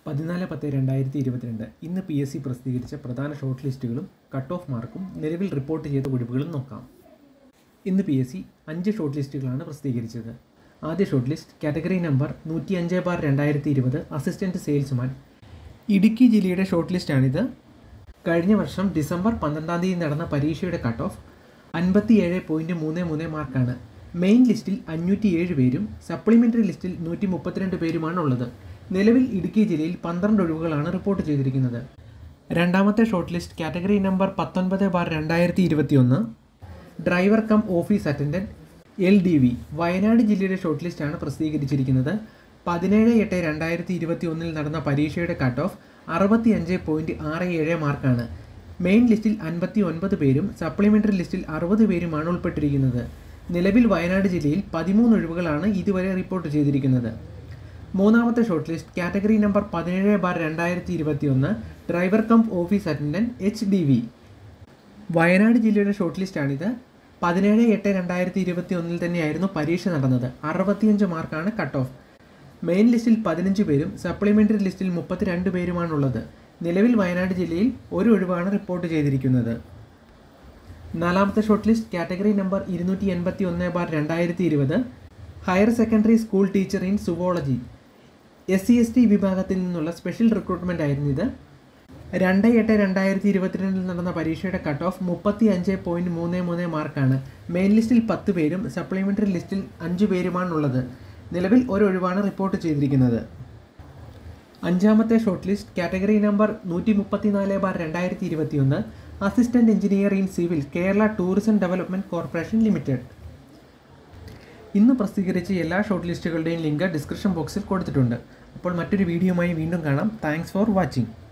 പതിനാല് പത്ത് രണ്ടായിരത്തി ഇരുപത്തിരണ്ട് ഇന്ന് പി എസ് സി പ്രസിദ്ധീകരിച്ച പ്രധാന ഷോർട്ട് ലിസ്റ്റുകളും കട്ട് ഓഫ് മാർക്കും നിലവിൽ റിപ്പോർട്ട് ചെയ്ത ഒഴിവുകളും നോക്കാം ഇന്ന് പി എസ് സി അഞ്ച് ഷോർട്ട് ലിസ്റ്റുകളാണ് പ്രസിദ്ധീകരിച്ചത് ആദ്യ ഷോർട്ട് ലിസ്റ്റ് കാറ്റഗറി നമ്പർ നൂറ്റി അഞ്ച് ബാർ രണ്ടായിരത്തി ഇരുപത് അസിസ്റ്റൻറ്റ് സെയിൽസ്മാൻ ഇടുക്കി ജില്ലയുടെ ഷോർട്ട് ലിസ്റ്റാണിത് കഴിഞ്ഞ വർഷം ഡിസംബർ പന്ത്രണ്ടാം തീയതി നടന്ന പരീക്ഷയുടെ കട്ട് ഓഫ് അൻപത്തിയേഴ് പോയിൻറ്റ് മൂന്ന് മൂന്ന് മാർക്കാണ് മെയിൻ ലിസ്റ്റിൽ അഞ്ഞൂറ്റി ഏഴ് പേരും സപ്ലിമെൻ്ററി ലിസ്റ്റിൽ നൂറ്റി മുപ്പത്തിരണ്ട് പേരുമാണ് ഉള്ളത് നിലവിൽ ഇടുക്കി ജില്ലയിൽ പന്ത്രണ്ട് ഒഴിവുകളാണ് റിപ്പോർട്ട് ചെയ്തിരിക്കുന്നത് രണ്ടാമത്തെ ഷോർട്ട് ലിസ്റ്റ് കാറ്റഗറി നമ്പർ പത്തൊൻപത് ബാർ രണ്ടായിരത്തി ഇരുപത്തിയൊന്ന് driver cum office attendant LDV Wayanad വി വയനാട് ജില്ലയുടെ ഷോർട്ട് ലിസ്റ്റാണ് പ്രസിദ്ധീകരിച്ചിരിക്കുന്നത് പതിനേഴ് എട്ട് രണ്ടായിരത്തി ഇരുപത്തി ഒന്നിൽ നടന്ന പരീക്ഷയുടെ കട്ട് ഓഫ് അറുപത്തി അഞ്ച് പോയിൻറ്റ് ആറ് ഏഴ് മാർക്കാണ് മെയിൻ ലിസ്റ്റിൽ അൻപത്തി ഒൻപത് പേരും സപ്ലിമെൻ്ററി ലിസ്റ്റിൽ അറുപത് പേരുമാണ് ഉൾപ്പെട്ടിരിക്കുന്നത് നിലവിൽ വയനാട് ജില്ലയിൽ പതിമൂന്ന് ഒഴിവുകളാണ് ഇതുവരെ റിപ്പോർട്ട് ചെയ്തിരിക്കുന്നത് മൂന്നാമത്തെ ഷോർട്ട് ലിസ്റ്റ് കാറ്റഗറി നമ്പർ പതിനേഴ് ബാർ രണ്ടായിരത്തി ഇരുപത്തി ഒന്ന് driver cum office attendant HDV Wayanad വി വയനാട് ജില്ലയുടെ ഷോർട്ട് ലിസ്റ്റാണിത് പതിനേഴ് എട്ട് രണ്ടായിരത്തി ഇരുപത്തി ഒന്നിൽ തന്നെയായിരുന്നു പരീക്ഷ നടന്നത് അറുപത്തിയഞ്ച് മാർക്കാണ് കട്ട് ഓഫ് മെയിൻ ലിസ്റ്റിൽ പതിനഞ്ച് പേരും സപ്ലിമെൻ്ററി ലിസ്റ്റിൽ മുപ്പത്തിരണ്ട് പേരുമാണുള്ളത് നിലവിൽ വയനാട് ജില്ലയിൽ ഒരു ഒഴിവാണ് റിപ്പോർട്ട് ചെയ്തിരിക്കുന്നത് നാലാമത്തെ ഷോർട്ട് ലിസ്റ്റ് കാറ്റഗറി നമ്പർ ഇരുന്നൂറ്റി എൺപത്തി ഒന്ന് ബാർ രണ്ടായിരത്തി ഇരുപത് higher secondary school teacher in zoology SCST സി എസ് ടി വിഭാഗത്തിൽ നിന്നുള്ള സ്പെഷ്യൽ റിക്രൂട്ട്മെൻ്റ് ആയിരുന്നു ഇത് രണ്ട് എട്ട് രണ്ടായിരത്തി ഇരുപത്തിരണ്ടിൽ നടന്ന പരീക്ഷയുടെ കട്ട് ഓഫ് മുപ്പത്തി അഞ്ച് പോയിൻറ്റ് മൂന്ന് മൂന്ന് മാർക്കാണ് മെയിൻ ലിസ്റ്റിൽ പത്ത് പേരും സപ്ലിമെൻ്ററി ലിസ്റ്റിൽ അഞ്ച് പേരുമാണുള്ളത് നിലവിൽ ഒരു ഒഴിവാണ് റിപ്പോർട്ട് ചെയ്തിരിക്കുന്നത് അഞ്ചാമത്തെ ഷോർട്ട് ലിസ്റ്റ് കാറ്റഗറി നമ്പർ നൂറ്റി മുപ്പത്തിനാല് ബാർ രണ്ടായിരത്തി ഇരുപത്തിയൊന്ന് assistant engineer in civil Kerala tourism development corporation limited ഇന്ന് പ്രസിദ്ധീകരിച്ച എല്ലാ ഷോർട്ട് ലിസ്റ്റുകളുടെയും ലിങ്ക് ഡിസ്ക്രിപ്ഷൻ ബോക്സിൽ കൊടുത്തിട്ടുണ്ട് അപ്പോൾ മറ്റൊരു വീഡിയോയുമായി വീണ്ടും കാണാം താങ്ക്സ് ഫോർ വാച്ചിങ്